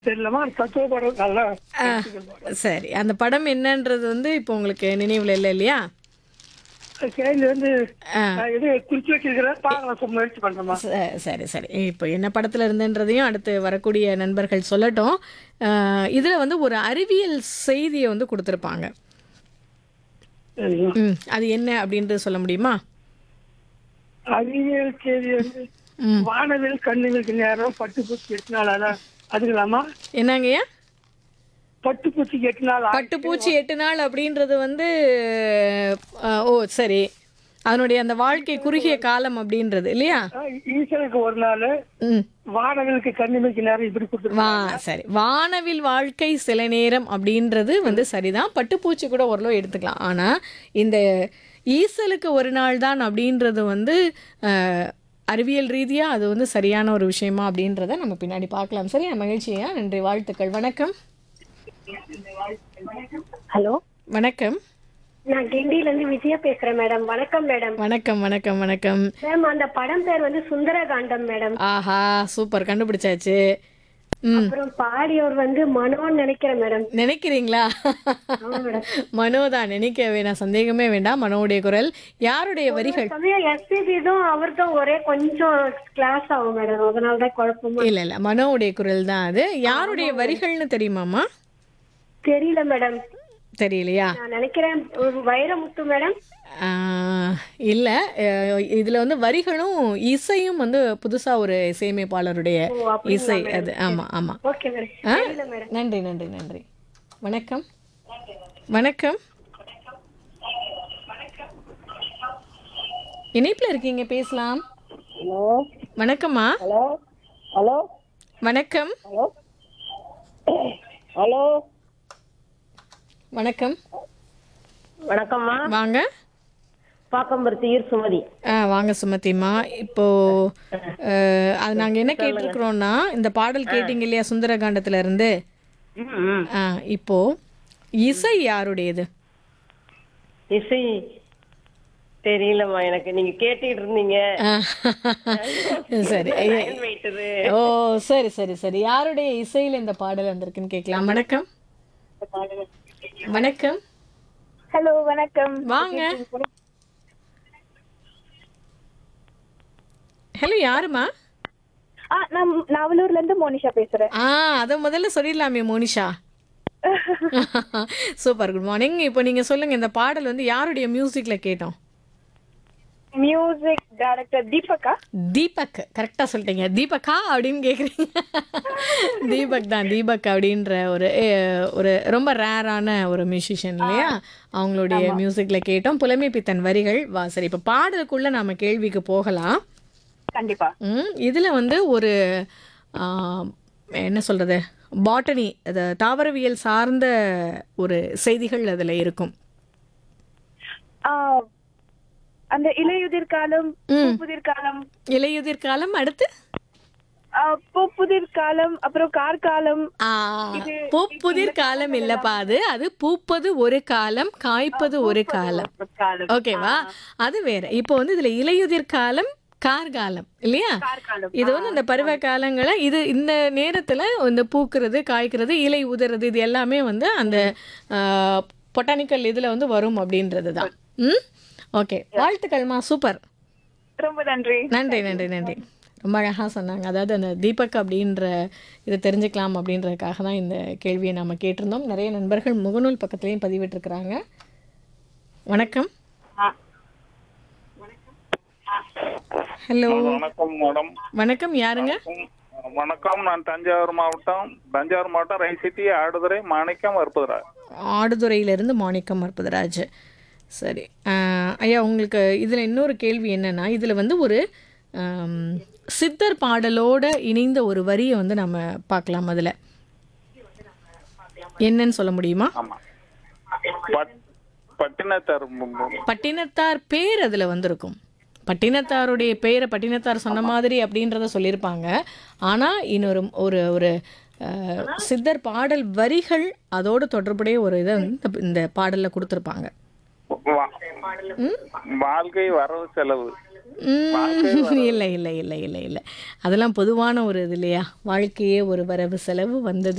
தெரியலமா தத்துவ படம் நல்லா ஆ, சரி அந்த படம் என்னன்றது வந்து இப்போ உங்களுக்கு நினைவில் இல்லை இல்லையா சேர்ந்து வந்து ஆ. நான் இது குறிச்சு வச்சிருக்கிறேன் பார்க்கலாம் சும்மா முயற்சி பண்றேமா ச- சரி சரி இப்போ என்ன படத்தில் இருந்துன்றதையும் அடுத்து வரக்கூடிய நண்பர்கள் சொல்லட்டும் இதில் வந்து ஒரு அறிவியல் செய்தியை வந்து கொடுத்துருப்பாங்க சரிங்க. ம் அது என்ன அப்படின்றது சொல்ல முடியுமா அறிவியல் செய்தி வந்து ம் வானவில் கண்ணுங்களுக்கு நேரம் பட்டுப்பூச்சி எட்டு நாள் ஆனா அதுங்களாமா என்னங்கய்யா பட்டுப்பூச்சிக்கு எட்டு நாள் ஆ- பட்டுப்பூச்சி எட்டு நாள் அப்படின்றது வந்து ஆ, ஓ சரி அதனுடைய அந்த வாழ்க்கை குறுகிய காலம் அப்படின்றது இல்லையா ஆ, ஈசனுக்கு ஒரு நாள் ம் வானவிலுக்கு கண்ணுமைக்கு நேரம் இப்படி கொடுத்துருவா வா சரி வானவில் வாழ்க்கை சில நேரம் அப்படின்றது வந்து சரிதான் பட்டுப்பூச்சி கூட ஓரளவு எடுத்துக்கலாம் ஆனால் இந்த ஈசலுக்கு ஒரு நாள் தான் அப்படின்றது வந்து அஹ், அறிவியல் ரீதியாக அது வந்து சரியான ஒரு விஷயமா அப்படின்றத நம்ம பின்னாடி பார்க்கலாம் சரியா மகிழ்ச்சியா நன்றி வாழ்த்துக்கள் வணக்கம் ஹலோ வணக்கம் நான் கிண்டில இருந்து விஜயா பேசுறேன் மேடம் வணக்கம் மேடம் வணக்கம் வணக்கம் வணக்கம் மேம் அந்த படம் பேர் வந்து சுந்தரகாண்டம் மேடம் ஆஹா சூப்பர் கண்டுபிடிச்சாச்சு ம் அப்புறம் பாடியவர் வந்து மனோன்னு நினைக்கிறேன் மேடம் நினைக்கிறீங்களா ஆமா மேடம் மனோதான் நினைக்க வேணாம் சந்தேகமே வேண்டாம் மனோவுடைய குரல் யாருடைய வரிகள் சமயம் எஸ்பிபி தான் அவர்தான் ஒரே கொஞ்சம் கிளாஸ் ஆகும் மேடம் அதனால தான் குழப்பமா இல்ல இல்ல மனோவுடைய குரல் தான் அது யாருடைய வரிகள்னு தெரியுமாமா தெரியல மேடம் தெரியலையா நான் நினைக்கிறேன் ஒரு வைரமுத்து மேடம் ஆஹ், இல்ல அஹ், இதுல வந்து வரிகளும் இசையும் வந்து புதுசா ஒரு இசையமைப்பாளருடைய ஓ, அப்படிங்களா இசை madam? அது ஆமா ஆமா ஓகே மேடம் ஆ? தெரியல மேடம் நன்றி நன்றி நன்றி வணக்கம் வணக்கம் இணைப்புல இருக்கீங்க பேசலாம் ஹலோ வணக்கம்மா ஹலோ ஹலோ வணக்கம் ஹலோ ஹலோ வணக்கம் வணக்கம்மா வாங்க பாக்கம்பருத்தி ஈர் சுமதி ஆ வாங்க சுமதிமா இப்போ அஹ், அது நாங்க என்ன கேட்டிருக்கிறோம்னா இந்த பாடல் கேட்டீங்க இல்லையா சுந்தரகாண்டத்துல இருந்து ம் ம் ஆ இப்போ இசை யாருடையது இசை தெரியலம்மா எனக்கு நீங்க கேட்டுட்டு இருந்தீங்க ஆ, சரி line வைத்தது ஓ சரி சரி சரி யாருடைய இசையில இந்த பாடல் வந்திருக்குன்னு கேட்கலாம் வணக்கம் வணக்கம் ஹலோ வணக்கம் வாங்க ஹலோ யாருமா ஆ நான் நாவலூர்ல இருந்து மோனிஷா பேசுறேன் ஆ அதை முதல்ல சொல்லிடலாமே மோனிஷா சூப்பர் குட் மார்னிங் இப்போ நீங்க சொல்லுங்க இந்த பாடல் வந்து யாருடைய மியூசிக்ல கேட்டோம் மியூசிக் டைரக்டர் தீபகா தீபக் கரெக்டாக சொல்லிட்டீங்க தீபக்கா அப்படின்னு கேட்குறீங்க தீபக் தான் தீபக் அப்படின்ற ஒரு அஹ், ஒரு ரொம்ப ரேரான ஒரு மியூசிஷியன் இல்லையா அவங்களுடைய மியூசிக்கில் கேட்டோம் புலமை பித்தன் வரிகள் வா சரி இப்போ பாடலுக்குள்ளே நாம கேள்விக்கு போகலாம் கண்டிப்பா ம் இதில் வந்து ஒரு ஆ, என்ன சொல்கிறது பாட்டனி அது தாவரவியல் சார்ந்த ஒரு செய்திகள் அதில் இருக்கும் அந்த இலையுதிர் காலம் ம் புதிர் காலம் இலையுதிர் காலம் அடுத்து பூப்புதிர் காலம் அப்புறம் கார்காலம் ஆ, பூப்புதிர் காலம் இல்லப்பா அது அது பூப்பது ஒரு காலம் காய்ப்பது ஒரு காலம் காலம் ஓகேவா அது வேற இப்போ வந்து இதுல இலையுதிர் காலம் கார்காலம் இல்லையா கார்காலம் இது வந்து இந்த பருவ காலங்களை இது இந்த நேரத்துல இந்த பூக்கிறது காய்க்கிறது இலை உதறது இது எல்லாமே வந்து அந்த பொட்டானிக்கல் இதுல வந்து வரும் அப்படின்றது தான் ம் ஓகே வாழ்த்துக்கள்மா சூப்பர் ரொம்ப நன்றி நன்றி நன்றி நன்றி ரொம்ப அழகாக சொன்னாங்க அதாவது அந்த தீபக் அப்படின்ற இதை தெரிஞ்சுக்கலாம் அப்படின்றதுக்காக தான் இந்த கேள்வியை நம்ம கேட்டிருந்தோம் நிறைய நண்பர்கள் முகநூல் பக்கத்துலேயும் பதிவிட்டிருக்கிறாங்க வணக்கம் ஹலோ வணக்கம் மேடம் வணக்கம் யாருங்க வணக்கம் நான் தஞ்சாவூர் மாவட்டம் தஞ்சாவூர் மாவட்டம் ரைசிட்டி ஆடுதுறை மாணிக்கம் அற்புதராஜ் ஆடுதுறையிலிருந்து மாணிக்கம் அற்புதராஜ் சரி ஆஹ், ஐயா உங்களுக்கு இதில் இன்னொரு கேள்வி என்னன்னா இதில் வந்து ஒரு ஆம், சித்தர் பாடலோட இணைந்த ஒரு வரியை வந்து நம்ம பார்க்கலாம் அதில் என்னன்னு சொல்ல முடியுமா ஆமா பட் பட்டினத்தார் பட்டினத்தார் பேர் அதில் வந்திருக்கும் பட்டினத்தாருடைய பெயரை பட்டினத்தார் சொன்ன மாதிரி அப்படின்றத சொல்லியிருப்பாங்க ஆனால் இன்னொரு ஒரு ஒரு அஹ், சித்தர் பாடல் வரிகள் அதோடு தொடர்புடைய ஒரு இதை வந்து இந்த- இந்த பாடலில் கொடுத்துருப்பாங்க வாழ்க்கை வரவு செலவு ம், இல்லை இல்லை இல்லை இல்லை இல்லை அதெல்லாம் பொதுவான ஒரு இது இல்லையா வாழ்க்கையே ஒரு வரவு செலவு வந்தது